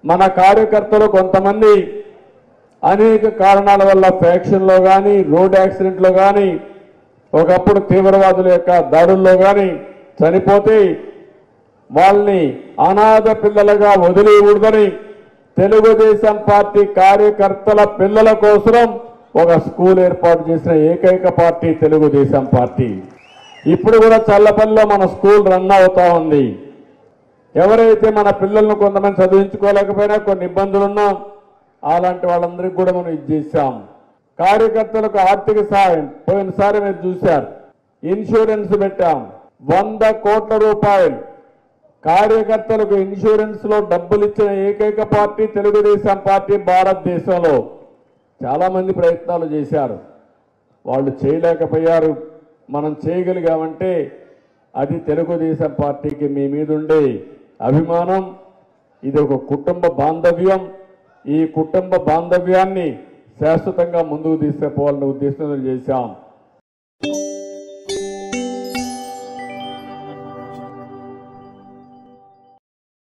మన కార్యకర్తలు కొంతమంది అనేక కారణాల వల్ల ఫ్యాక్షన్లో కానీ రోడ్ యాక్సిడెంట్లో కానీ ఒకప్పుడు తీవ్రవాదుల యొక్క దాడుల్లో కానీ చనిపోతే వాళ్ళని అనాథ పిల్లలుగా వదిలేయకూడదని తెలుగుదేశం పార్టీ కార్యకర్తల పిల్లల కోసం ఒక స్కూల్ ఏర్పాటు చేసిన ఏకైక పార్టీ తెలుగుదేశం పార్టీ ఇప్పుడు కూడా చల్లపల్లిలో మన స్కూల్ రన్ అవుతా ఉంది ఎవరైతే మన పిల్లలను కొంతమంది చదివించుకోలేకపోయినా కొన్ని ఇబ్బందులున్నా అలాంటి వాళ్ళందరికీ కూడా మనం ఇది చేశాం కార్యకర్తలకు ఆర్థిక సహాయం పోయినసారి మీరు చూశారు ఇన్సూరెన్స్ పెట్టాం వంద కోట్ల రూపాయలు కార్యకర్తలకు ఇన్సూరెన్స్ లో డబ్బులు ఇచ్చిన ఏకైక పార్టీ తెలుగుదేశం పార్టీ భారతదేశంలో చాలా మంది ప్రయత్నాలు చేశారు వాళ్ళు చేయలేకపోయారు మనం చేయగలిగామంటే అది తెలుగుదేశం పార్టీకి మీ మీద ఉండే అభిమానం ఇది ఒక కుటుంబ బాంధవ్యం ఈ కుటుంబ బాంధవ్యాన్ని శాశ్వతంగా ముందుకు తీసుకుపోవాలనే ఉద్దేశంతో చేశాం